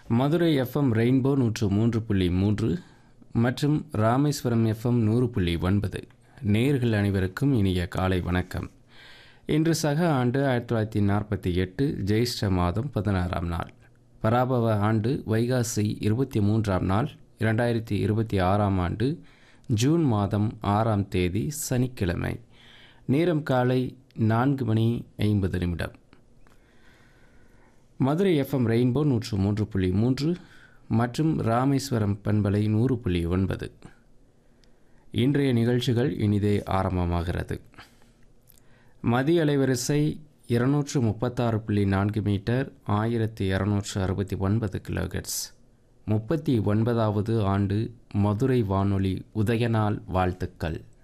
Madurai FM rainbow நூற்று மூன்று புள்ளி மூன்று மற்றும் ராமேஸ்வரம் எஃப்எம் நூறு புள்ளி ஒன்பது நேர்கள் அனைவருக்கும் இனிய காலை வணக்கம் இன்று சக ஆண்டு ஆயிரத்தி தொள்ளாயிரத்தி நாற்பத்தி எட்டு ஜெயிஷ்ட மாதம் பதினாறாம் நாள் பராபவ ஆண்டு வைகாசி இருபத்தி மூன்றாம் நாள் இரண்டாயிரத்தி இருபத்தி ஆறாம் ஆண்டு ஜூன் மாதம் ஆறாம் தேதி சனிக்கிழமை நேரம் காலை நான்கு மணி ஐம்பது நிமிடம் மதுரை எஃப்எம் ரெயின்போ நூற்று மூன்று புள்ளி மூன்று மற்றும் ராமேஸ்வரம் பண்பலை நூறு புள்ளி ஒன்பது இன்றைய நிகழ்ச்சிகள் இனிதே ஆரம்பமாகிறது மதிய அலைவரிசை இருநூற்று முப்பத்தாறு புள்ளி நான்கு மீட்டர் ஆயிரத்தி இரநூற்று அறுபத்தி ஒன்பது கிலோகட்ஸ் முப்பத்தி ஒன்பதாவது ஆண்டு மதுரை வானொலி உதயநாள் வாழ்த்துக்கள்